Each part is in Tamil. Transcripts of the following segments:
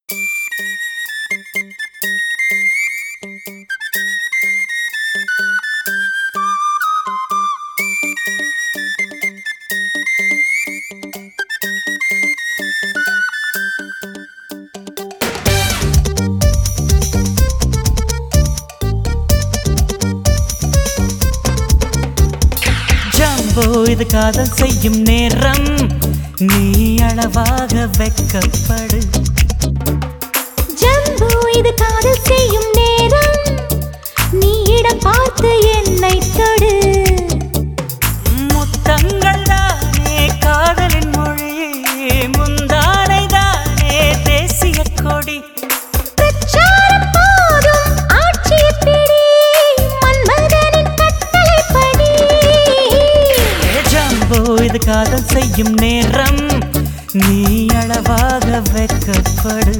ஜம்போ இது காதல் செய்யும் நேரம் நீ அளவாக வெக்கப்படு ஜம்பு இது காதல் செய்யும் நேரம் நீ இடம் பார்த்து என்னை தொடு முத்தங்கள் தானே காதலின் மொழி முந்தானை தானே தேசிய கொடி பிரச்சாரம் போதும் ஆட்சியை பிடி மன்மதனின் கட்டளைப்படி ஏ ஜம்போ இது காதல் செய்யும் நேரம் நீ அளவாக வெக்கப்படு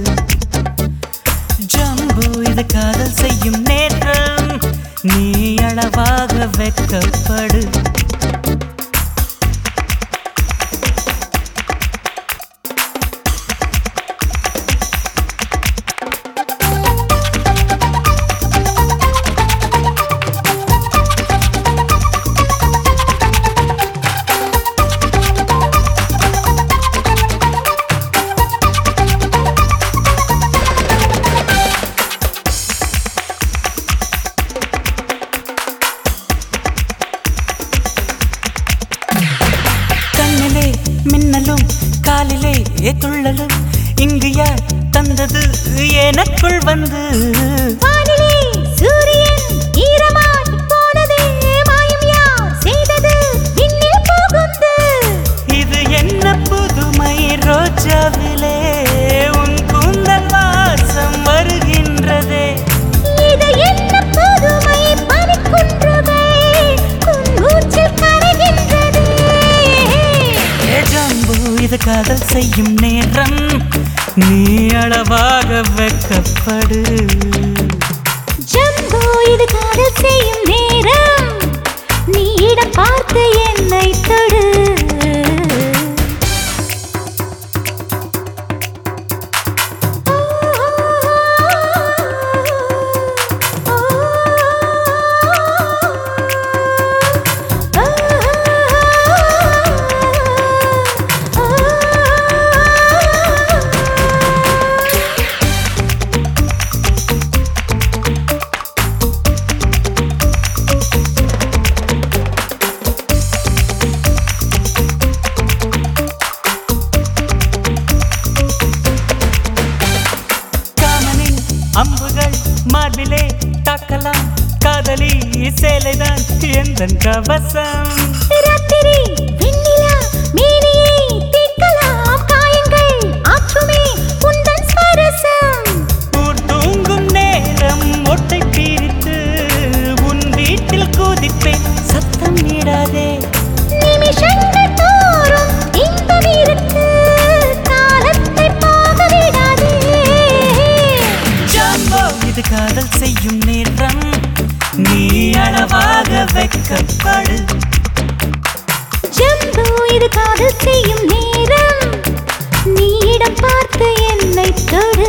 ஜம்போ இது காதல் செய்யும் நேரம் நீ அளவாக வெக்கப்படு கண்ணிலே மின்னலும் காலிலே துள்ளலும் இங்கு யார் தந்தது எனக்குள் வந்து வானிலே சூரியன் ஈரமாய் போனது மாயம் யார் செய்தது விண்ணில் புகுந்து இது என்ன புதுமை ரோஜாவிலே உன் கூந்தல் வாசம் வருகின்றதே இது என்ன புதுமை பனிக்குன்றுகள் உன் மூச்சில் கரைகின்றது ஏ ஜம்பு இது காதல் செய்யும் நேரம் நீ அளவாக வெக்கப்படு ஜம்பு இது காதல் செய்யும் நேரம் நீ இடம் பார்த்து என்னை தொடு காமனின் அம்புகள் மார்பிலே தாக்கலாம் காதலி சேலைதான் எந்த கவசம் ராத்திரி வெண்ணிலா மேனியை தீர்க்கலாம் காயங்கள் ஆற்றுமே உந்தன் ஸ்வரசம் ஊர் தூங்கும் நேரம் ஒட்டை பிரித்து உன் வீட்டில் குதிப்பேன் சத்தம் இடாதே நிமிஷங்கள் தோறும் இன்பம் இருக்கு காலத்தை போக விடாதே ஜம்போ இது காதல் செய்யும் நேரம் நீ அளவாக வெக்கப்படு ஜம்பு இது காதல் செய்யும் நேரம் நீ இடம் பார்த்து என்னை தொடு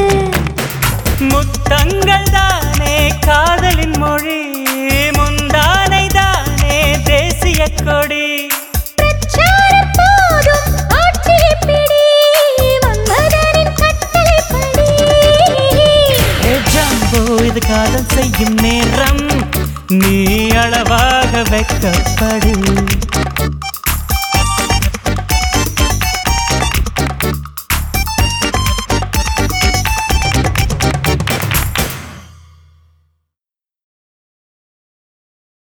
முத்தங்கள் தானே காதலின் மொழி முந்தானை தானே தேசிய கொடி பிரச்சாரம் போதும் ஆட்சியை பிடி மன்மதனின் கட்டளைப்படி ஏ ஜம்போ இது காதல் செய்யும் நேரம் நீ அளவாக வெக்கப்படு